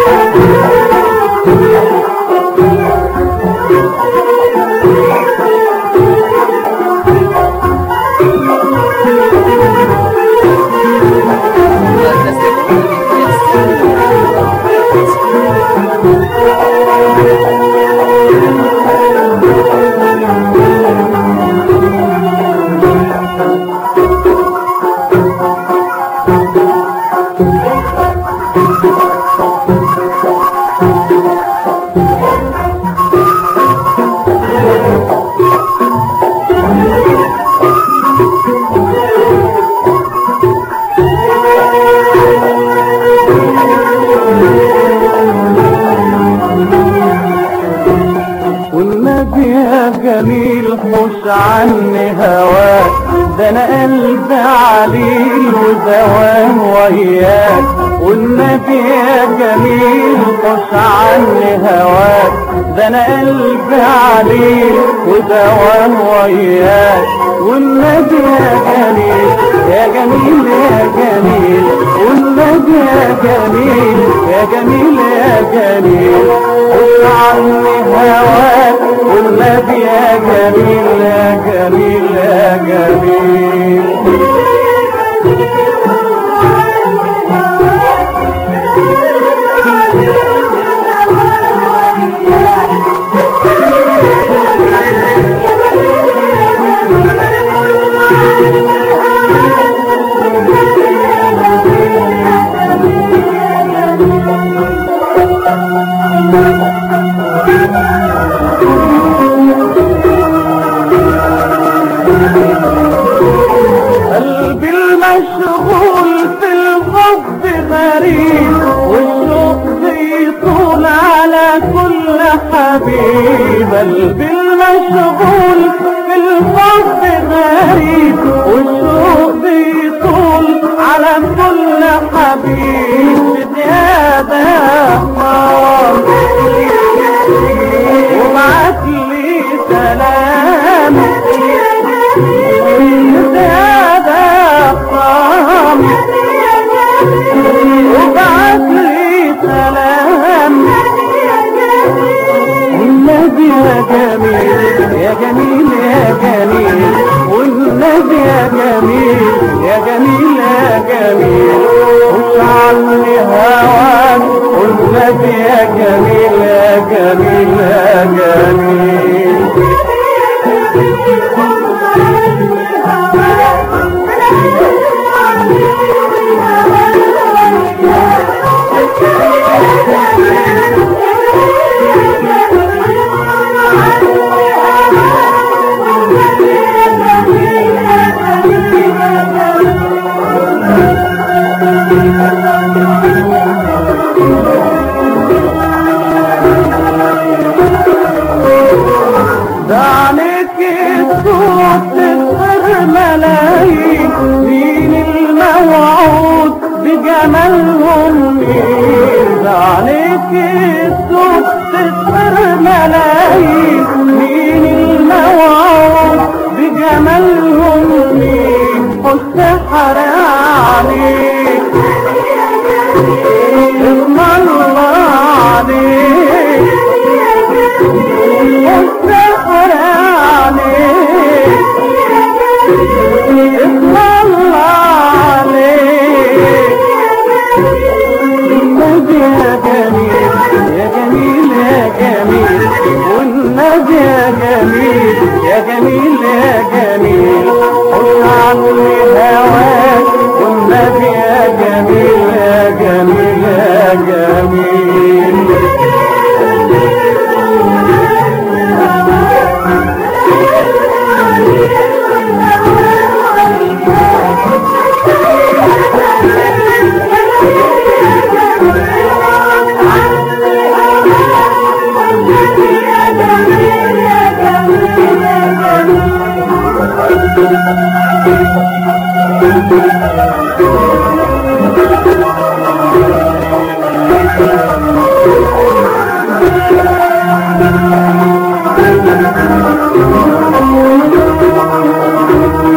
والنبي يا جميل خش عني هواك ده انا قلبي عليل وزوان وياك والنبي يا جميل خش عني هواك ده انا قلبي عليل وزوان وياك والنبي يا جميل يا جميل يا جميل والنبي يا جميل يا جميل يا جميل خش عني هواك والنبي يا جميل يا جميل يا جميل قلبي المشغول في الحب غريب والشوق بيطول على كل حبيب قلبي المشغول في الحب غريب والشوق بيطول على كل حبيب زيادة نار وبعت لي سلام زيادة طعم وبعت لي سلام والنبي يا جميل يا جميل يا جميل والنبي يا جميل يا جميل يا جميل خش عني هواك والنبي يا جميل يا جميل يا جميل دعنك الصوت تسهر ملايين مين الموعود بجمالهم مين دعنك الصوت تسهر ملايين مين الموعود بجمالهم مين السحر عليك اسم الله عليك السحر عليك اسم الله عليك النبي يا جميل يا جميل يا جميل والنبي يا جميل يا جميل يا جميل خش عني هواك والنبي يا جميل يا جميل يا جميل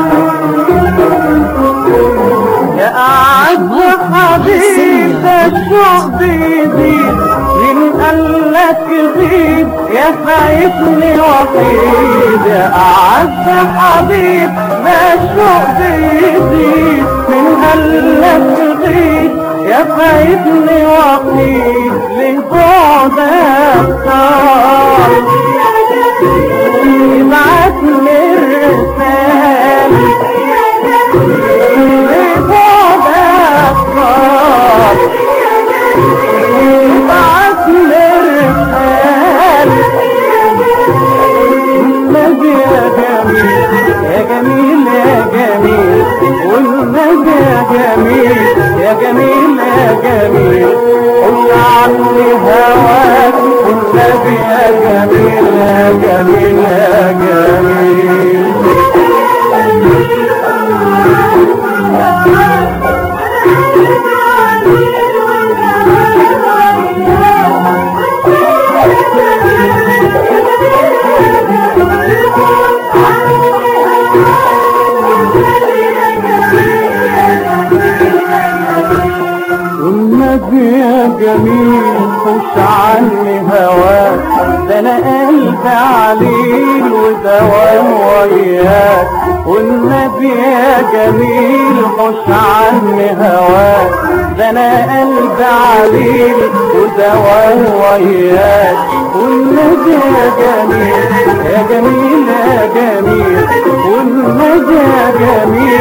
يا أعز حبيب الشوق بيزيد من قالك غيب يا فايتني وحيد يا أعز حبيب ما الشوق بيزيد من قالك غيب يا فايتني وحيد لبعدك صار يبعتني الرسالة لبعدك صار يبعتني الرسالة النبي يا جميل يا جميل يا جميل والنبي يا جميل يا جميل يا جميل قل عني هواك والنبي يا جميل يا جميل يا جميل والنبي يا جميل خش عني هواك ده انا قلبي عليل ودوام وياك والنبي يا جميل خش عني هواك ده انا قلبي عليل ودوام وياك والنبي يا جميل يا جميل يا جميل والنبي يا جميل